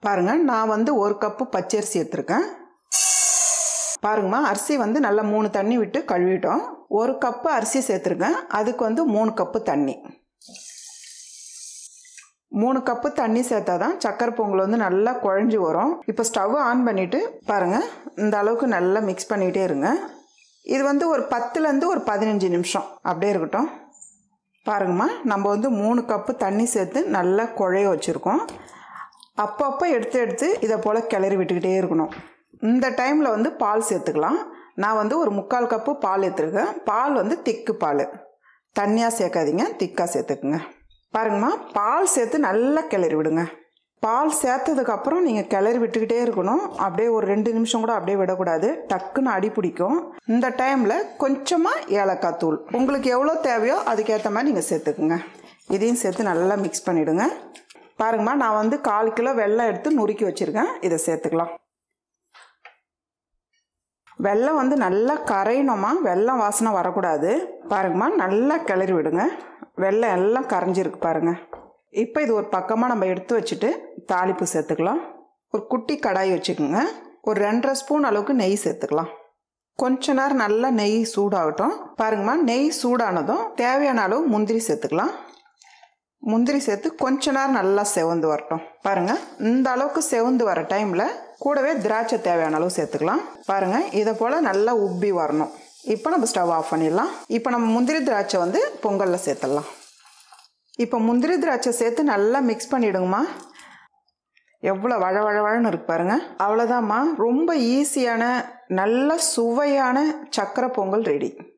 பாருங்கள் நான் வந்து ஒரு கப்பு பச்சரிசி எடுத்திருக்கேன் பாருங்கம்மா அரிசி வந்து நல்லா மூணு தண்ணி விட்டு கழுவிட்டோம் ஒரு கப்பு அரிசி சேர்த்துருக்கேன் அதுக்கு வந்து மூணு கப்பு தண்ணி மூணு கப்பு தண்ணி சேர்த்தா தான் சக்கரை பொங்கல் வந்து நல்லா குழஞ்சி வரும் இப்போ ஸ்டவ் ஆன் பண்ணிவிட்டு பாருங்கள் இந்த அளவுக்கு நல்லா மிக்ஸ் பண்ணிகிட்டே இருங்க இது வந்து ஒரு பத்துலேருந்து ஒரு பதினஞ்சு நிமிஷம் அப்படியே இருக்கட்டும் பாருங்கம்மா நம்ம வந்து மூணு கப்பு தண்ணி சேர்த்து நல்லா குழைய வச்சுருக்கோம் அப்பப்போ எடுத்து எடுத்து இதை போல் கிளறி விட்டுக்கிட்டே இருக்கணும் இந்த டைமில் வந்து பால் சேர்த்துக்கலாம் நான் வந்து ஒரு முக்கால் கப்பு பால் எடுத்துருக்கேன் பால் வந்து திக்கு பால் தண்ணியாக சேர்க்காதீங்க திக்காக சேர்த்துக்குங்க பாருங்கம்மா பால் சேர்த்து நல்லா கிளறி விடுங்க பால் சேர்த்ததுக்கப்புறம் நீங்கள் கிளறி விட்டுக்கிட்டே இருக்கணும் அப்படியே ஒரு ரெண்டு நிமிஷம் கூட அப்படியே விடக்கூடாது டக்குன்னு அடி பிடிக்கும் இந்த டைமில் கொஞ்சமாக ஏலக்காய் தூள் உங்களுக்கு எவ்வளோ தேவையோ அதுக்கேற்ற மாதிரி நீங்கள் சேர்த்துக்குங்க இதையும் சேர்த்து நல்லா மிக்ஸ் பண்ணிவிடுங்க பாருங்கம்மா நான் வந்து கால் கிலோ வெல்லம் எடுத்து நுறுக்கி வச்சுருக்கேன் இதை சேர்த்துக்கலாம் வெல்லம் வந்து நல்லா கரையணுமா வெல்லம் வாசனை வரக்கூடாது பாருங்கம்மா நல்லா கிளறி விடுங்க வெல்லம் எல்லாம் கரைஞ்சிருக்கு பாருங்கள் இப்போ இது ஒரு பக்கமாக நம்ம எடுத்து வச்சுட்டு தாளிப்பு சேர்த்துக்கலாம் ஒரு குட்டி கடாய் வச்சுக்கோங்க ஒரு ரெண்டரை ஸ்பூன் அளவுக்கு நெய் சேர்த்துக்கலாம் கொஞ்ச நேரம் நல்லா நெய் சூடாகட்டும் பாருங்கம்மா நெய் சூடானதும் தேவையான அளவு முந்திரி சேர்த்துக்கலாம் முந்திரி சேர்த்து கொஞ்ச நேரம் நல்லா செவந்து வரட்டும் பாருங்கள் இந்த அளவுக்கு செவந்து வர டைமில் கூடவே திராட்சை தேவையான அளவு சேர்த்துக்கலாம் பாருங்கள் இதை போல் நல்லா உப்பி வரணும் இப்போ நம்ம ஸ்டவ் ஆஃப் பண்ணிடலாம் இப்போ நம்ம முந்திரி திராட்சை வந்து பொங்கலில் சேர்த்துடலாம் இப்போ முந்திரி திராட்சை சேர்த்து நல்லா மிக்ஸ் பண்ணிவிடுங்கம்மா எவ்வளோ வழ வழ வழன்னு இருக்கு பாருங்க அவ்வளோதாம்மா ரொம்ப ஈஸியான நல்ல சுவையான சக்கரை பொங்கல் ரெடி